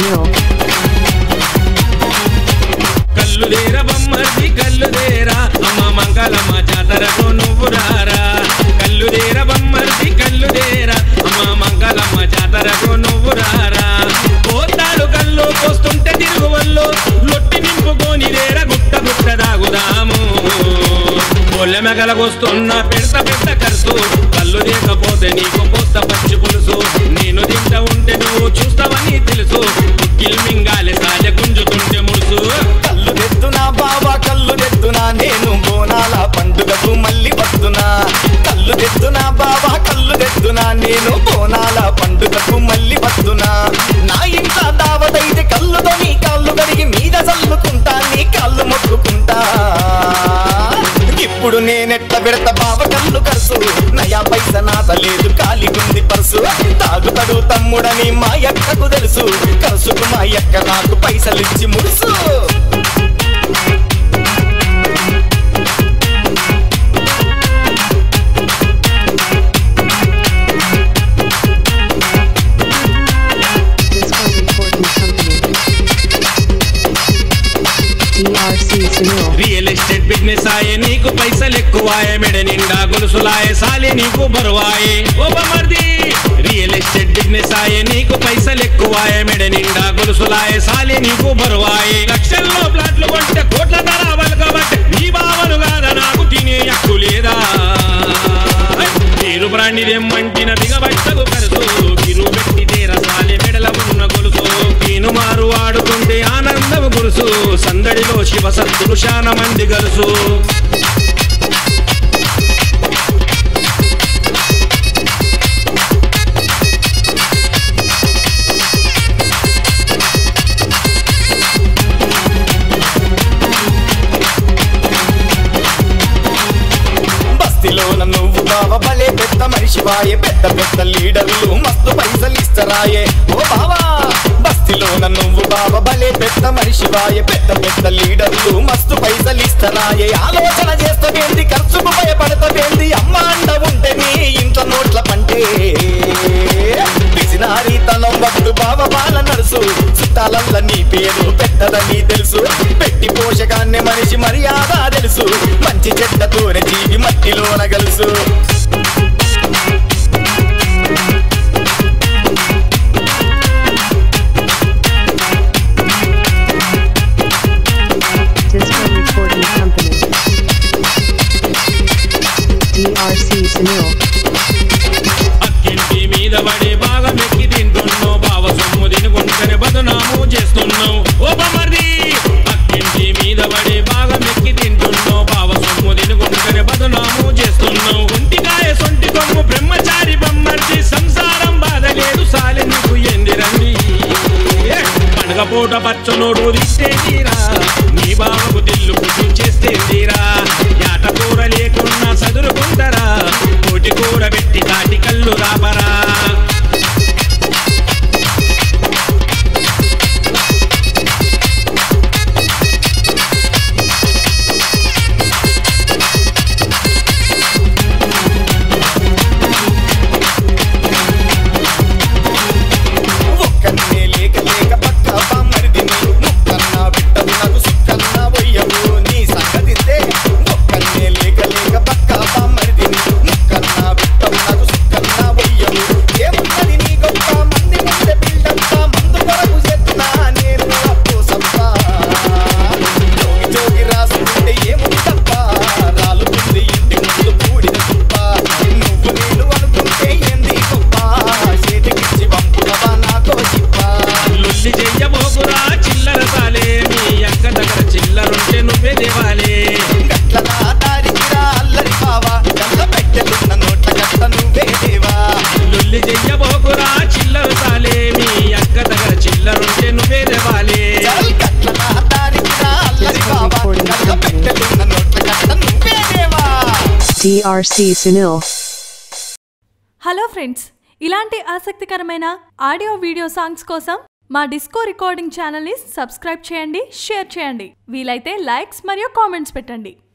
Sunil. కల్లుదేర బొమ్మర్ది కల్లుదేరా అమ్మ మంగళమ్మ జాతరకు నువ్వు రారా కల్లుదేర బొమ్మర్ది కల్లుదేరా అమ్మ మంగళమ్మ జాతరకు నువ్వు రారా పోతాడు కళ్ళు పోస్తుంటే తిరుగు వల్లు లొట్టి నింపుకొని రేర గుట్ట గుట్ట దాగుదాము పొల్ల మెగలగొస్తున్న పెడత పెద్ద ఖర్చు కళ్ళు లేకపోతే నీకు పోస్త పచ్చి పులుసు నేను తింటా ఉంటే నువ్వు చూస్తావని తెలుసు కిల్ మింగాలి సాలె గుంజుతుంటే ముడుసు కళ్ళు తెత్తునా బాబా కళ్ళు తెత్తునా నేను బోనాల పండుగకు మళ్ళీ వస్తున్నా కళ్ళు తెత్తునా బాబా కళ్ళు తెత్తునా నేను బోనాల పండుగకు మళ్ళీ వస్తున్నా నా ఇంట్లో దావతైతే కళ్ళుతో నీ కాళ్ళు కడిగి మీద చల్లుకుంటా నీ కాళ్ళు మొక్కుకుంటా ఇప్పుడు నేనెట్ల పెడత బావ కళ్ళు కరుసు నయా పైస నాత లేదు కాలిగుంది పర్సు తాగుతాడు తమ్ముడని మా యక్కకు తెలుసు కరుసుకు మా యక్క నాకు పైసలిచ్చి ముడుసు Disco Recording Company. DRC Sunil. Real estate business ఆయే నీకు పైసలు ఎక్కువాయే మెడ నిండా గొలుసులాయే సాలే నీకు బరువాయే ఓ బమర్ది రియల్ ఎస్టేట్ బిజినెస్ ఆయే నీకు పైసలు ఎక్కువాయే మెడ నిండా గొలుసులాయే సాలే నీకు బరువాయే లక్షల్లో ప్లాట్లు కొంటే కోట్ల ధర కాబట్టి నీ బావను కాదా నాకు తినే హక్కు లేదా మీరు బ్రాండి తెమ్మంటిన దిగబట్టకు కరుసు మీరు పెట్టి తీర సాలే మెడల ఉన్న గొలుసు నేను మారు ఆడుతుంటే ఆనందం గురుసు సందడిలో శివ సత్తులు శాన మంది గలుసు బస్తీలోన నువ్వు బావ భలే పెద్ద మనిషివాయే పెద్ద పెద్ద లీడర్లు మస్తు పైసలు ఇస్తరాయే ఓ బావా బస్తీలోన నువ్వు బావ భలే పెద్ద మనిషివాయే పెద్ద పెద్ద లీడర్లు మస్తు పైసలు ఇస్తరాయే ఆలోచన చేస్తావేంది ఖర్చుకు భయపడతావేంది అమ్మ అండ ఉంటే నీ ఇంట్లో నోట్ల పంటే పిసినారి తలం వద్దు బావ బాల నడుసు చుట్టాలల్ల నీ పేరు పెద్దదని తెలుసు పెట్టి పోషకాన్ని మనిషి మర్యాద తెలుసు మంచి చెడ్డతోనే జీవి మట్టిలోన గలుసు Disco Recording Company. DRC Sunil. అక్కింటి మీద పడి బాగా మెక్కి తింటున్నావు బావ సొమ్ము తినుకుంటేనే బదునాము చేస్తున్నావు ఓ బమర్ది అక్కింటి మీద పడి బాగా మెక్కి తింటున్నావు బావ సొమ్ము తినుకుంటేనే బదునాము చేస్తున్నావు ఒంటికాయ సొంటి కొమ్ము బ్రహ్మచారి బొమ్మర్ది సంసారం బాధ లేదు సాలి నీకు ఎందిరండి పండగ పూట పచ్చనోడు దిస్తే తీరా నీ బావకు దిల్లు చేస్తే తీరా యాట కూర లేకున్నా చదురుకుంటారా కోటి కూర పెట్టి కాటి కళ్ళు రాబరా ఒక్కన్నే లేక లేక పక్క బామ్మరిదిని ముక్కన్నా బిట్టవు నాకు సుక్కన్నా వయ్యవు నీ సంగతిందే ఒక్కన్నే లేక లేక పక్క బామ్మరిదిని ముక్కన్నా బిట్టవు నాకు సుక్కన్నా వయ్యవు ఏమున్నది నీ గొప్ప మంది ముందే బిల్డప్ప మందు కొరకు చేస్తున్నా నేను అప్పు సంప జోగి జోగి రాసుకుంటే ఏముంది తప్ప రాలుతుంది ఇంటి ముందు పూడిన తుప్ప నువ్వు నేను అనుకుంటే ఏంది గొప్ప చేతికిచ్చి పంపునవా నాతో చిప్ప లొల్లి చెయ్యబోకురా చిల్లర సాలే మీ అక్క దగ్గర చిల్లరుంటే నువ్వే దేవాలే గట్లనా దారికిరా అల్లరి బావా గల్ల పెట్టెలున్న నోట్ల గట్ల నువ్వే దేవా లొల్లి చెయ్యబోకురా చిల్లర సాలే మీ అక్క దగ్గర చిల్లరుంటే నువ్వే దేవాలే చల్ గట్లనా దారికిరా అల్లరి బావా గల్ల పెట్టెలున్న నోట్ల గట్ల నువ్వే దేవా DRC Sunil. హలో ఫ్రెండ్స్ ఇలాంటి ఆసక్తికరమైన ఆడియో వీడియో సాంగ్స్ కోసం మా డిస్కో రికార్డింగ్ ఛానల్ని సబ్స్క్రైబ్ చేయండి షేర్ చేయండి వీలైతే లైక్స్ మరియు కామెంట్స్ పెట్టండి